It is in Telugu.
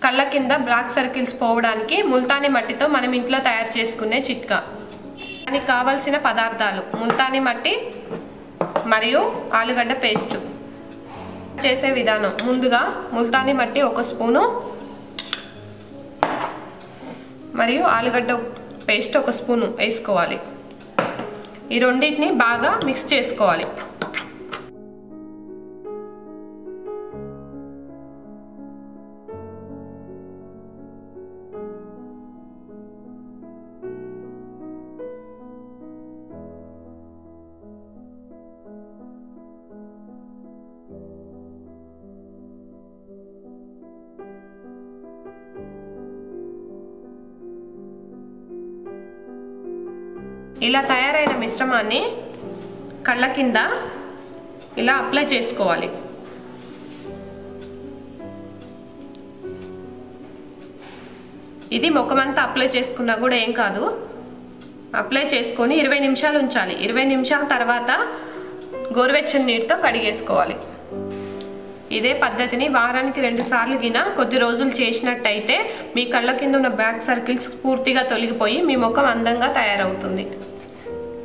కళ్ళ కింద బ్లాక్ సర్కిల్స్ పోవడానికి ముల్తానీ మట్టితో మనం ఇంట్లో తయారు చేసుకునే చిట్కా దానికి కావలసిన పదార్థాలు ముల్తానీ మట్టి మరియు ఆలుగడ్డ పేస్టు చేసే విధానం ముందుగా ముల్తానీ మట్టి ఒక స్పూను మరియు ఆలుగడ్డ పేస్ట్ ఒక స్పూను వేసుకోవాలి ఈ రెండింటిని బాగా మిక్స్ చేసుకోవాలి ఇలా తయారైన మిశ్రమాన్ని కళ్ళ కింద ఇలా అప్లై చేసుకోవాలి ఇది ముఖమంతా అప్లై చేసుకున్నా కూడా ఏం కాదు అప్లై చేసుకొని ఇరవై నిమిషాలు ఉంచాలి ఇరవై నిమిషాల తర్వాత గోరువెచ్చని నీటితో కడిగేసుకోవాలి ఇదే పద్ధతిని వారానికి రెండు సార్లు గిన కొద్ది రోజులు చేసినట్టయితే మీ కళ్ళ కింద ఉన్న బ్యాక్ సర్కిల్స్ పూర్తిగా తొలగిపోయి మీ ముఖం అందంగా తయారవుతుంది